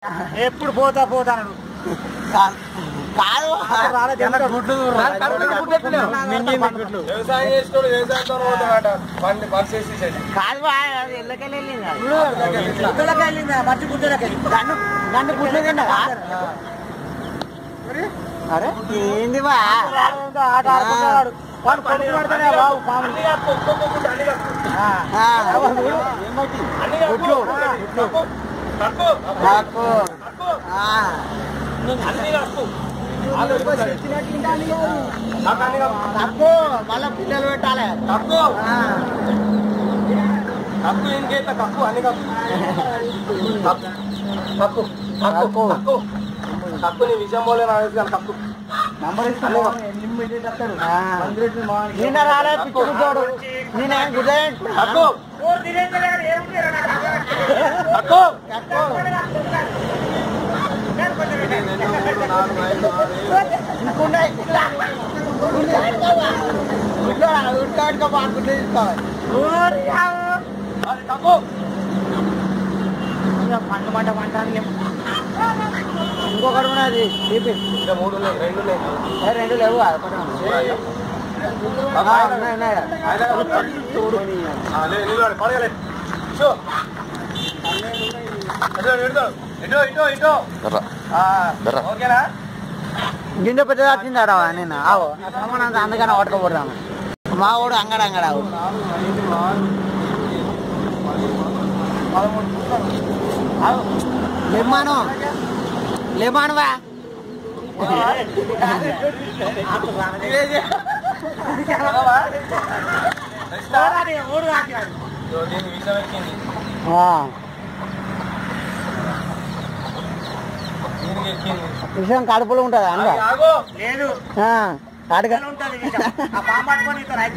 ఎప్పుడు పోతా పోతాను కాదు వ్యవసాయం చేసినోడు వ్యవసాయంతో పోతాడట పండి పరిచేసి కాదు బా, అది ఇళ్ళకెళ్ళి వెళ్ళింది అది. గుడ్డలకి వెళ్ళిందా మట్టి గుడ్డలకి గండు గండు గుడ్లు తిన్నదా అరే ఏంది బా ఆట ఆడుకుంటాడు వాడు కొడుకు పడితేనే బాబు పాములు ఆ, గుడ్లు నాకు ఆ, తప్పు మళ్ళా పిల్లలు పెట్టాలి కప్పు ఆ, కప్పు ఇంకేత కప్పు అన్ని కప్పు కప్పు కప్పు కప్పు కప్పు కప్పు నీ విషయం పోలే నాకు తెలుసు కానీ కప్పు ఆ. నిన్న రాలే పిచ్చి గుడ్డోడు నేను గుడ్డ కప్పు కప్పు అది కప్పు పంట పంట పంట అని చెప్పు. ఇంకొకటి ఉన్నది తీపి ఇంకా మూడు ఉన్నాయి రెండు ఉన్నాయి ఏ, రెండు లేవు ఒకటి ఉంది. ఆ, ఉన్నాయి, ఉన్నాయి. ఆయన ఆ, లే, నిలబడు, పడగలే. షో. ఇటు, ఇటు, ఇటు, ఇటు, ఇటు. ఆ, ఓకేనా గింజ పెద్దగా వచ్చిందాడా నేను ఆవు అసలు అందుకని పట్టుకోబోతాము మా వాడు అంగడ అంగడ ఆవు ఆవు. లెమ్మాను లెమ్మానువా చదవా? నెక్స్ట్ ఆ? ఇదో దీని విషయం ఎక్కింది దీనికి ఎక్కింది విషయం కడుపులో ఉంటుందా అంద ఆగు, ఆగు. లేదు అడగ ఉంటది విషయం. ఆ పాము పట్టుకొని ఇతను రైతు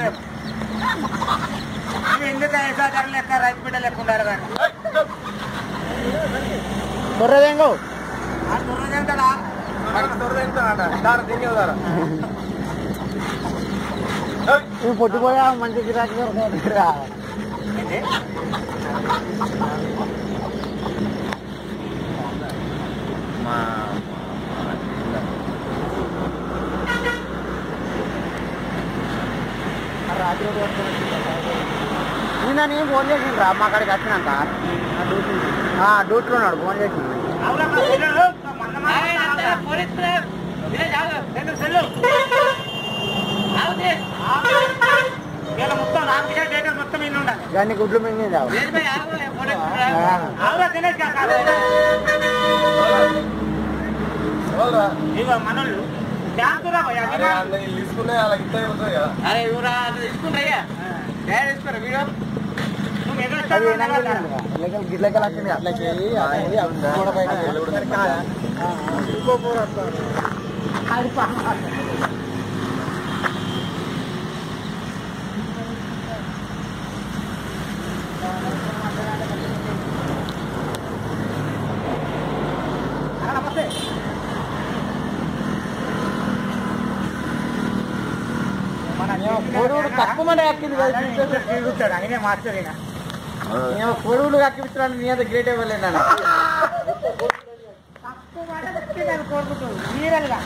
ఇవి ఎందుకు ఐసారి లెక్క రైతు బిడ్డ లెక్క ఉండాలి కానీ ఏయ్, స్టాప్. బుర్రదేంగు ఆ దుర్రది ఎంతడా మనకి దొరద ఎంత ఆట? దారా, దీనికి దారా. ఏయ్, నువ్వు పొట్టిపోయా మంచి గిరాకీ దొరకదురా. నిన్న నేను ఫోన్ చేసిండ్రా మా కాడికి వచ్చినాక ఆ, డ్యూటీలో ఉన్నాడు ఫోన్ చేసిండు అవునా మా సెల్లు? మొన్న మా- రెండు సెల్లు. వీళ్ళ మొత్తం రామకృష్ణ డేటా మొత్తం ఇల్లు ఉండాలి దాన్ని గుడ్లు మింగింది ఆవు. ఆ. అవునా దినేష్ కాదు ఎవరురా? ఇగో మనోళ్ళు బ్యాంకురా పోయి అది అరే, అన్న వీళ్ళు తీసుకునే వాళ్ళకి ఇస్తే అయిపోతుంది కదా అరే ఇవరా తీసుకుంటాయ్యా తీసుకురా వీడియో నువ్వు ఎక్కడ అది ఇస్తావు ఏనాడు అన్నా వెళ్ళింది కదా. ఇళ్ళకి- గిట్లకి వచ్చింది అట్లా చేయి అది అవి గోడ పైన అది పా- పొడుగుడు తక్కువ మంది ఎక్కింది కదా తిరుగుతాడు ఆయనే మాస్టర్ అయినా నేను పొడుగులు కక్కిపిస్తున్నాను నీ అంత గ్రేట్ ఇవ్వలేను తక్కువ మాట చెప్తే అది కోరుకుంటుంది వీరలుగా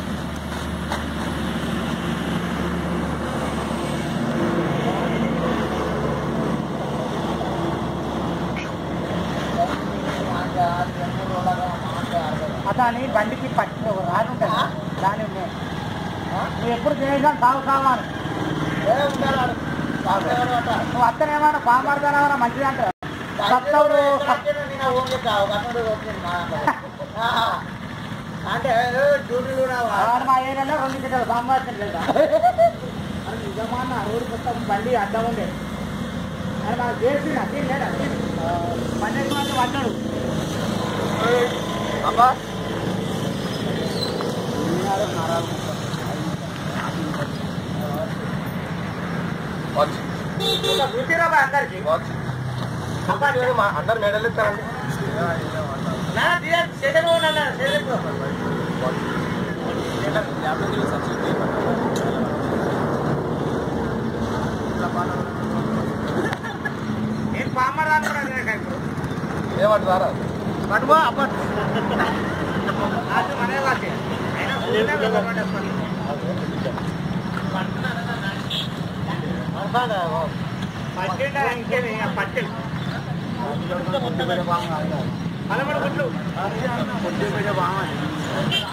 అతని బండికి పట్టి ఒక రాడు ఉంటుంది దాని ఉన్నాయి. నువ్వు ఎప్పుడు చేసాను సాగు సామాను నువ్వు అత్తనేమన్నా పామాడతానేమన్నా మంచిది అంటారు సత్తవుడు అంటే డ్యూటీలు ఆడ మా ఏరియాలో రెండు గిట్టలు సాంబార్ లేదా అది నిజమా అన్న రోడ్డు మొత్తం బండి అడ్డం ఉండే అని మనకు చేసిన లేదా పన్నెండు మంది పడ్డాడు అబ్బా వాచ్ డ్యూటీరా బా అందరికి వాచ్ మా అందరు మెడల్ ఇస్తారండి నేను పామరాను కూడా ఇప్పుడు ఏమంటారా పట్టుకో అప్పుడు అది మనే వాకే అయినా ఊరినే గవర్నమెంట్ హాస్పిటల్ పట్టిండా ఇంకేమి పట్టి పదమూడు గుట్లు